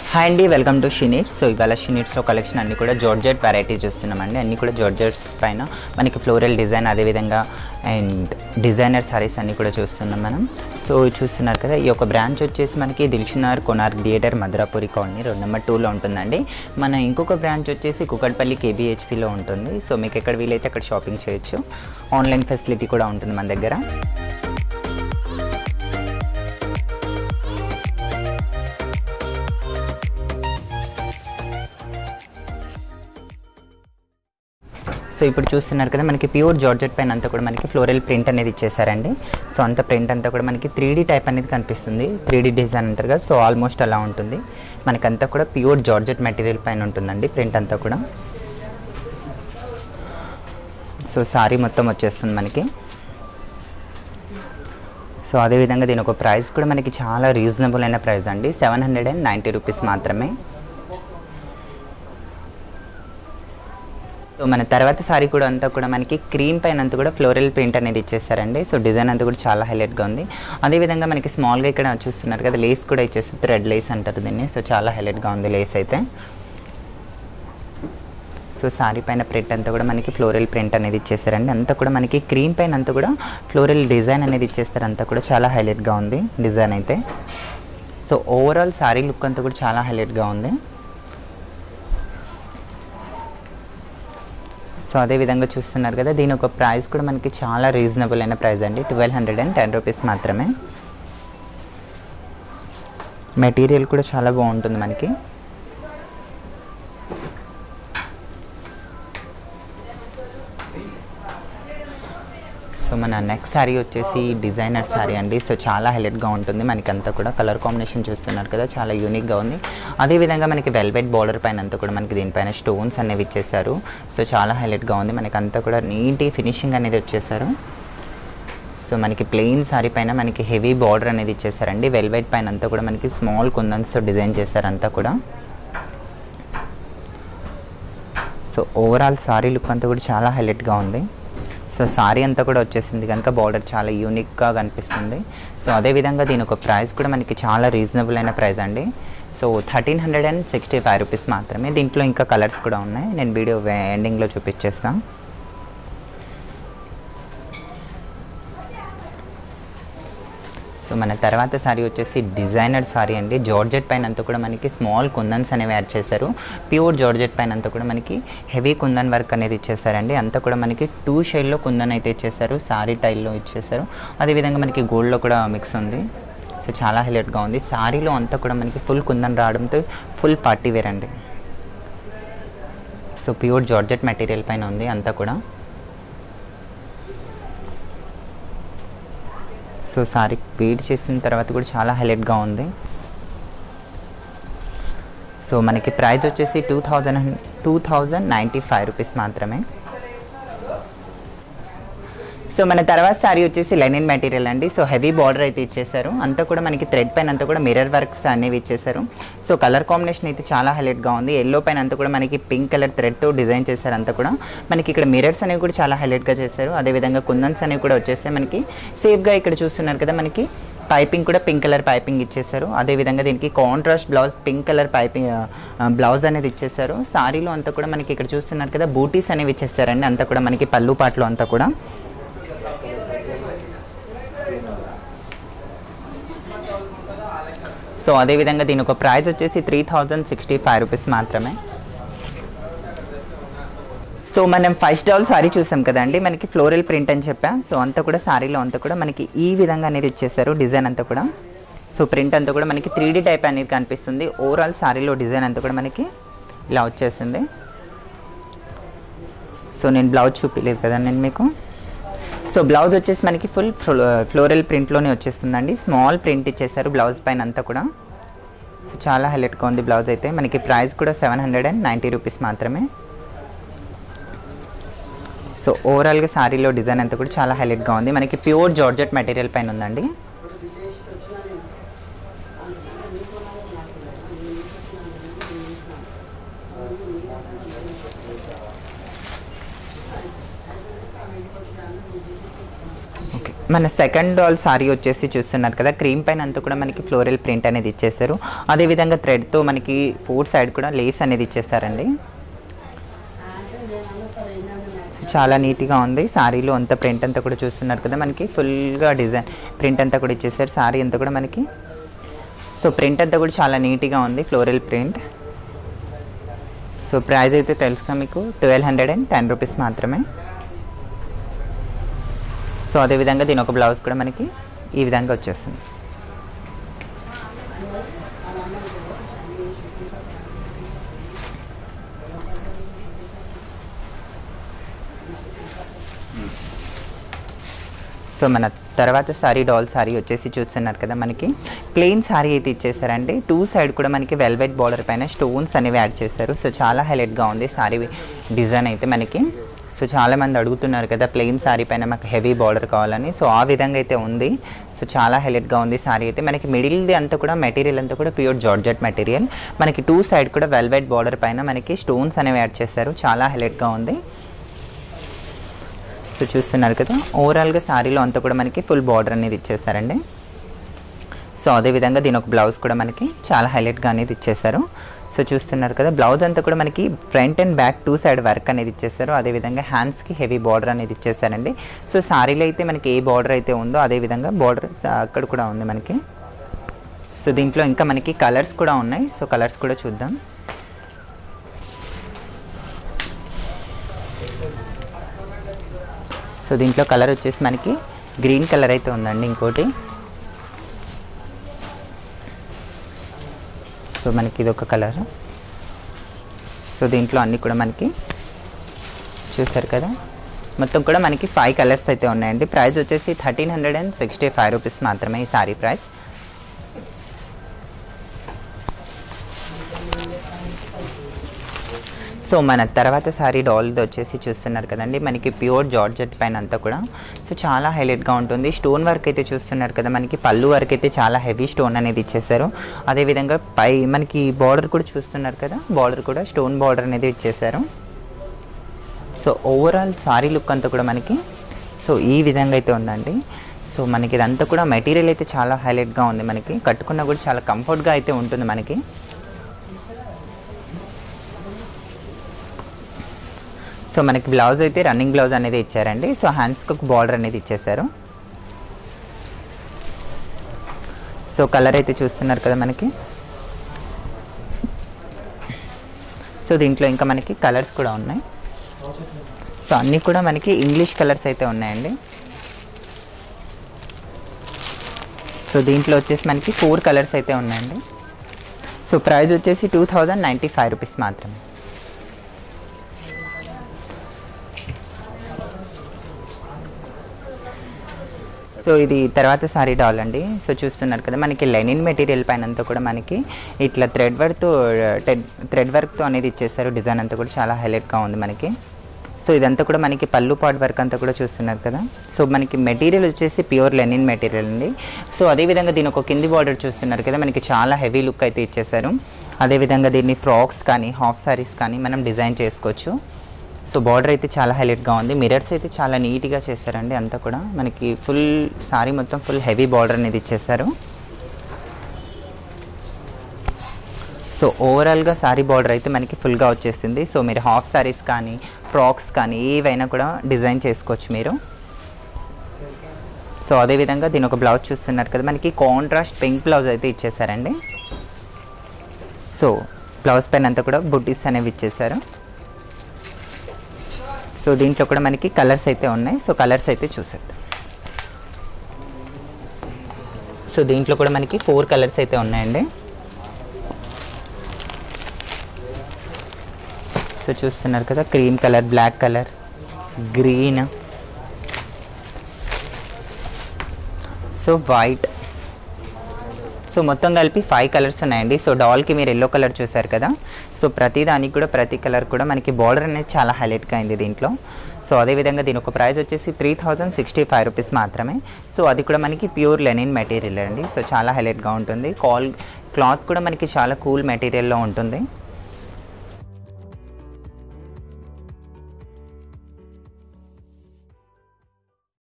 hi అండి welcome to షినీట్స్ so ఇవాళ షినీట్స్లో collection అన్ని కూడా జార్జెట్ వెరైటీ చూస్తున్నామండి అన్ని కూడా జార్జెట్స్ పైన మనకి ఫ్లోరల్ డిజైన్ అదేవిధంగా అండ్ డిజైనర్ సారీస్ అన్ని కూడా చూస్తున్నాం మనం సో చూస్తున్నారు కదా ఈ యొక్క బ్రాంచ్ వచ్చేసి మనకి Dilsukhnagar Konark theatre Madhurapuri colony road number టూలో ఉంటుందండి మన ఇంకొక బ్రాంచ్ వచ్చేసి కుకట్పల్లి కేబిహెచ్పిలో ఉంటుంది సో మీకు ఎక్కడ వీలైతే అక్కడ షాపింగ్ చేయొచ్చు ఆన్లైన్ ఫెసిలిటీ కూడా ఉంటుంది మన దగ్గర సో ఇప్పుడు చూస్తున్నారు కదా మనకి ప్యూర్ జార్జెట్ పైన అంతా కూడా మనకి ఫ్లోరల్ ప్రింట్ అనేది ఇచ్చేసారండి సో అంత ప్రింట్ అంతా కూడా మనకి త్రీ టైప్ అనేది కనిపిస్తుంది త్రీ డిజైన్ అంటారు కదా సో ఆల్మోస్ట్ అలా ఉంటుంది మనకంతా కూడా ప్యూర్ జార్జెట్ మెటీరియల్ పైన ఉంటుందండి ప్రింట్ అంతా కూడా సో సారీ మొత్తం వచ్చేస్తుంది మనకి సో అదేవిధంగా దీని ఒక ప్రైస్ కూడా మనకి చాలా రీజనబుల్ అయిన ప్రైస్ అండి seven hundred and ninety rupees మాత్రమే సో మన తర్వాత సారీ కూడా అంతా కూడా మనకి క్రీమ్ పైన అంతా కూడా ఫ్లోరల్ ప్రింట్ అనేది ఇచ్చేసారండి సో డిజైన్ అంతా కూడా చాలా హైలైట్గా ఉంది అదేవిధంగా మనకి స్మాల్గా ఇక్కడ చూస్తున్నారు కదా లేస్ కూడా ఇచ్చేస్తుంది థ్రెడ్ లేస్ అంటారు దీన్ని సో చాలా హైలైట్గా ఉంది లేస్ అయితే సో సారీ పైన ప్రింట్ అంతా కూడా మనకి ఫ్లోరల్ ప్రింట్ అనేది ఇచ్చేసారండి అంతా కూడా మనకి క్రీమ్ పైన అంతా కూడా ఫ్లోరల్ డిజైన్ అనేది ఇచ్చేస్తారు అంతా కూడా చాలా హైలైట్గా ఉంది డిజైన్ అయితే సో ఓవరాల్ సారీ లుక్ అంతా కూడా చాలా హైలైట్గా ఉంది సో అదే విధంగా చూస్తున్నారు కదా దీని ఒక ప్రైస్ కూడా మనకి చాలా రీజనబుల్ అయిన ప్రైస్ అండి twelve hundred and ten rupees మాత్రమే మెటీరియల్ కూడా చాలా బాగుంటుంది మనకి సో మన నెక్స్ట్ శారీ వచ్చేసి డిజైనర్ శారీ అండి సో చాలా హైలైట్గా ఉంటుంది మనకి అంతా కూడా కలర్ కాంబినేషన్ చూస్తున్నారు కదా చాలా యూనిక్గా ఉంది అదేవిధంగా మనకి వెల్వెట్ బార్డర్ పైన అంతా కూడా మనకి దీనిపైన స్టోన్స్ అనేవి ఇచ్చేసారు సో చాలా హైలైట్గా ఉంది మనకి అంతా కూడా నీట్ ఫినిషింగ్ అనేది వచ్చేసారు సో మనకి ప్లెయిన్ సారీ పైన మనకి హెవీ బార్డర్ అనేది ఇచ్చేసారండి వెల్వెట్ పైన అంతా కూడా మనకి స్మాల్ కుందన్స్తో డిజైన్ చేశారు అంతా కూడా సో ఓవరాల్ సారీ లుక్ అంతా కూడా చాలా హైలైట్గా ఉంది సో సారీ అంతా కూడా వచ్చేసింది కనుక బార్డర్ చాలా యూనిక్గా కనిపిస్తుంది సో అదేవిధంగా దీని ఒక ప్రైస్ కూడా మనకి చాలా రీజనబుల్ అయిన ప్రైస్ అండి so thirteen hundred and sixty five rupees మాత్రమే దీంట్లో ఇంకా కలర్స్ కూడా ఉన్నాయి నేను వీడియో ఎండింగ్లో చూపించేస్తాను సో మన తర్వాత సారీ వచ్చేసి డిజైనర్ సారీ అండి జార్జెట్ పైన అంతా కూడా మనకి స్మాల్ కుందన్స్ అనేవి యాడ్ చేశారు ప్యూర్ జార్జెట్ పైన అంతా కూడా మనకి హెవీ కుందన్ వర్క్ అనేది ఇచ్చేసారండి అంతా కూడా మనకి టూ షేడ్లో కుందన్ అయితే ఇచ్చేసారు సారీ టైల్లో ఇచ్చేసారు అదేవిధంగా మనకి గోల్డ్లో కూడా మిక్స్ ఉంది సో చాలా హైలైట్గా ఉంది సారీలో అంతా కూడా మనకి ఫుల్ కుందన్ రావడంతో ఫుల్ పార్టీ వేర్ అండి సో ప్యూర్ జార్జెట్ మెటీరియల్ పైన ఉంది అంతా కూడా సో సారీ పీడ్ చేసిన తర్వాత కూడా చాలా హైలైట్గా ఉంది సో మనకి ప్రైస్ వచ్చేసి two thousand two thousand ninety five rupees మాత్రమే సో మన తర్వాత సారీ వచ్చేసి లెనిన్ మెటీరియల్ అండి సో హెవీ బార్డర్ అయితే ఇచ్చేసారు అంతా కూడా మనకి థ్రెడ్ పైన అంతా కూడా మిర్రర్ వర్క్స్ అనేవి ఇచ్చేసారు సో కలర్ కాంబినేషన్ అయితే చాలా హైలైట్గా ఉంది ఎల్లో పైన అంతా కూడా మనకి పింక్ కలర్ థ్రెడ్తో డిజైన్ చేశారు అంతా కూడా మనకి ఇక్కడ మిర్రర్స్ అనేవి కూడా చాలా హైలైట్గా చేశారు అదేవిధంగా కుందన్స్ అనేవి కూడా వచ్చేస్తాయి మనకి సేఫ్గా ఇక్కడ చూస్తున్నారు కదా మనకి పైపింగ్ కూడా పింక్ కలర్ పైపింగ్ ఇచ్చేసారు అదేవిధంగా దీనికి contrast blouse pink colour piping blouse అనేది ఇచ్చేసారు సారీలో అంతా కూడా మనకి ఇక్కడ చూస్తున్నారు కదా బూటీస్ అనేవి ఇచ్చేసారండి అంతా కూడా మనకి పళ్ళు పాటలు అంతా కూడా సో అదేవిధంగా దీని ఒక ప్రైస్ వచ్చేసి three thousand sixty five rupees మాత్రమే సో మనం ఫైవ్ స్టాల్ సారీ చూసాం కదండి మనకి ఫ్లోరల్ ప్రింట్ అని చెప్పా సో అంతా కూడా సారీలో అంతా కూడా మనకి ఈ విధంగా అనేది ఇచ్చేసారు డిజైన్ అంతా కూడా సో ప్రింట్ అంతా కూడా మనకి త్రీ టైప్ అనేది కనిపిస్తుంది ఓవరాల్ సారీలో డిజైన్ అంతా కూడా మనకి ఇలా వచ్చేసింది సో నేను బ్లౌజ్ చూపించలేదు కదా నేను మీకు సో బ్లౌజ్ వచ్చేసి మనకి ఫుల్ ఫ్లోరల్ ప్రింట్లోనే వచ్చేస్తుందండి స్మాల్ ప్రింట్ ఇచ్చేసారు బ్లౌజ్ పైన అంతా కూడా సో చాలా హైలైట్గా ఉంది బ్లౌజ్ అయితే మనకి ప్రైస్ కూడా seven hundred and ninety rupees మాత్రమే సో ఓవరాల్గా శారీలో డిజైన్ అంతా కూడా చాలా హైలైట్గా ఉంది మనకి ప్యూర్ జార్జెట్ మెటీరియల్ పైన ఉందండి ఓకే మన సెకండ్ డాల్ సారీ వచ్చేసి చూస్తున్నారు కదా క్రీమ్ పైన అంతా కూడా మనకి ఫ్లోరల్ ప్రింట్ అనేది ఇచ్చేస్తారు అదేవిధంగా థ్రెడ్తో మనకి ఫోర్ సైడ్ కూడా లేస్ అనేది ఇచ్చేస్తారండి చాలా నీట్గా ఉంది సారీలో అంత ప్రింట్ అంతా కూడా చూస్తున్నారు కదా మనకి ఫుల్గా డిజైన్ ప్రింట్ అంతా కూడా ఇచ్చేసారు సారీ అంతా కూడా మనకి సో ప్రింట్ అంతా కూడా చాలా నీట్గా ఉంది ఫ్లోరల్ ప్రింట్ సో ప్రైస్ అయితే తెలుసుగా మీకు twelve hundred and ten rupees మాత్రమే సో అదేవిధంగా దీని ఒక బ్లౌజ్ కూడా మనకి ఈ విధంగా వచ్చేస్తుంది సో మన తర్వాత సారీ డాల్ సారీ వచ్చేసి చూస్తున్నారు కదా మనకి ప్లెయిన్ సారీ అయితే ఇచ్చేసారండి టూ సైడ్ కూడా మనకి వెల్వెట్ బార్డర్ పైన స్టోన్స్ అనేవి యాడ్ చేశారు సో చాలా హైలైట్గా ఉంది సారీ డిజైన్ అయితే మనకి సో చాలామంది అడుగుతున్నారు కదా ప్లెయిన్ సారీ పైన మాకు హెవీ బార్డర్ కావాలని సో ఆ విధంగా అయితే ఉంది సో చాలా హైలైట్గా ఉంది సారీ అయితే మనకి మిడిల్ది అంతా కూడా మెటీరియల్ అంతా కూడా ప్యూర్ జార్జెట్ మెటీరియల్ మనకి టూ సైడ్ కూడా వెల్వెట్ బార్డర్ పైన మనకి స్టోన్స్ అనేవి యాడ్ చేశారు చాలా హైలైట్గా ఉంది సో చూస్తున్నారు కదా ఓవరాల్గా శారీలో అంతా కూడా మనకి ఫుల్ బార్డర్ అనేది ఇచ్చేస్తారండి సో అదేవిధంగా దీని ఒక బ్లౌజ్ కూడా మనకి చాలా హైలైట్గా అనేది ఇచ్చేసారు సో చూస్తున్నారు కదా బ్లౌజ్ అంతా కూడా మనకి front and back two side work అనేది ఇచ్చేసారు అదేవిధంగా హ్యాండ్స్కి హెవీ బార్డర్ అనేది ఇచ్చేసారండి సో శారీలో అయితే మనకి ఏ బార్డర్ అయితే ఉందో అదేవిధంగా బార్డర్ అక్కడ కూడా ఉంది మనకి సో దీంట్లో ఇంకా మనకి కలర్స్ కూడా ఉన్నాయి సో కలర్స్ కూడా చూద్దాం సో దీంట్లో కలర్ వచ్చేసి మనకి గ్రీన్ కలర్ అయితే ఉందండి ఇంకోటి సో మనకి ఇది ఒక కలర్ సో దీంట్లో అన్నీ కూడా మనకి చూసారు కదా మొత్తం కూడా మనకి ఫైవ్ కలర్స్ అయితే ఉన్నాయండి ప్రైస్ వచ్చేసి thirteen hundred and sixty five rupees మాత్రమే ఈ సారీ ప్రైస్ సో మన తర్వాత సారీ డాల్ది వచ్చేసి చూస్తున్నారు కదండి మనకి ప్యూర్ జార్జెట్ పైన అంతా కూడా సో చాలా హైలైట్గా ఉంటుంది స్టోన్ వర్క్ అయితే చూస్తున్నారు కదా మనకి పళ్ళు వర్క్ అయితే చాలా హెవీ స్టోన్ అనేది ఇచ్చేసారు అదేవిధంగా పై మనకి బార్డర్ కూడా చూస్తున్నారు కదా బార్డర్ కూడా స్టోన్ బార్డర్ అనేది ఇచ్చేసారు సో ఓవరాల్ సారీ లుక్ అంతా కూడా మనకి సో ఈ విధంగా అయితే ఉందండి సో మనకి ఇదంతా కూడా మెటీరియల్ అయితే చాలా హైలైట్గా ఉంది మనకి కట్టుకున్నా కూడా చాలా కంఫర్ట్గా అయితే ఉంటుంది మనకి సో మనకి బ్లౌజ్ అయితే రన్నింగ్ బ్లౌజ్ అనేది ఇచ్చారండి సో హ్యాండ్స్కి ఒక బార్డర్ అనేది ఇచ్చేసారు సో కలర్ అయితే చూస్తున్నారు కదా మనకి సో దీంట్లో ఇంకా మనకి కలర్స్ కూడా ఉన్నాయి సో అన్నీ కూడా మనకి ఇంగ్లీష్ కలర్స్ అయితే ఉన్నాయండి సో దీంట్లో వచ్చేసి మనకి ఫోర్ కలర్స్ అయితే ఉన్నాయండి సో ప్రైస్ వచ్చేసి two thousand ninety five rupees మాత్రమే సో ఇది తర్వాత సారీ డాల్ అండి సో చూస్తున్నారు కదా మనకి లెనిన్ మెటీరియల్ పైన అంతా కూడా మనకి ఇట్లా థ్రెడ్ వర్క్తో థ్రెడ్ వర్క్తో అనేది ఇచ్చేస్తారు డిజైన్ అంతా కూడా చాలా హైలైట్గా ఉంది మనకి సో ఇదంతా కూడా మనకి పళ్ళు పాట్ వర్క్ అంతా కూడా చూస్తున్నారు కదా సో మనకి మెటీరియల్ వచ్చేసి ప్యూర్ లెనిన్ మెటీరియల్ అండి సో అదేవిధంగా దీని ఒక కింది బార్డర్ చూస్తున్నారు కదా మనకి చాలా హెవీ లుక్ అయితే ఇచ్చేసారు అదేవిధంగా దీన్ని ఫ్రాక్స్ కానీ హాఫ్ సారీస్ కానీ మనం డిజైన్ చేసుకోవచ్చు సో బార్డర్ అయితే చాలా హైలైట్గా ఉంది మిరర్స్ అయితే చాలా నీట్గా చేశారండి అంతా కూడా మనకి ఫుల్ సారీ మొత్తం ఫుల్ హెవీ బార్డర్ అనేది ఇచ్చేసారు సో ఓవరాల్గా సారీ బార్డర్ అయితే మనకి ఫుల్గా వచ్చేసింది సో మీరు హాఫ్ సారీస్ కానీ ఫ్రాక్స్ కానీ ఏవైనా కూడా డిజైన్ చేసుకోవచ్చు మీరు సో అదేవిధంగా దీని ఒక బ్లౌజ్ చూస్తున్నారు కదా మనకి కాంట్రాస్ట్ పింక్ బ్లౌజ్ అయితే ఇచ్చేసారండి సో బ్లౌజ్ పైన అంతా కూడా బుట్టీస్ అనేవి ఇచ్చేసారు సో దీంట్లో కూడా మనకి కలర్స్ అయితే ఉన్నాయి సో కలర్స్ అయితే చూసేద్దాం సో దీంట్లో కూడా మనకి ఫోర్ కలర్స్ అయితే ఉన్నాయండి సో చూస్తున్నారు కదా cream colour black colour green so white so మొత్తం కలిపి ఫైవ్ కలర్స్ ఉన్నాయండి సో డాల్కి మీరు ఎల్లో కలర్ చూసారు కదా సో ప్రతి దానికి కూడా ప్రతి కలర్ కూడా మనకి బార్డర్ అనేది చాలా హైలైట్గా అయింది దీంట్లో సో అదేవిధంగా దీని ఒక ప్రైస్ వచ్చేసి three thousand sixty five rupees మాత్రమే సో అది కూడా మనకి ప్యూర్ లెనిన్ మెటీరియల్ అండి సో చాలా హైలైట్గా ఉంటుంది కాల్ క్లాత్ కూడా మనకి చాలా కూల్ మెటీరియల్లో ఉంటుంది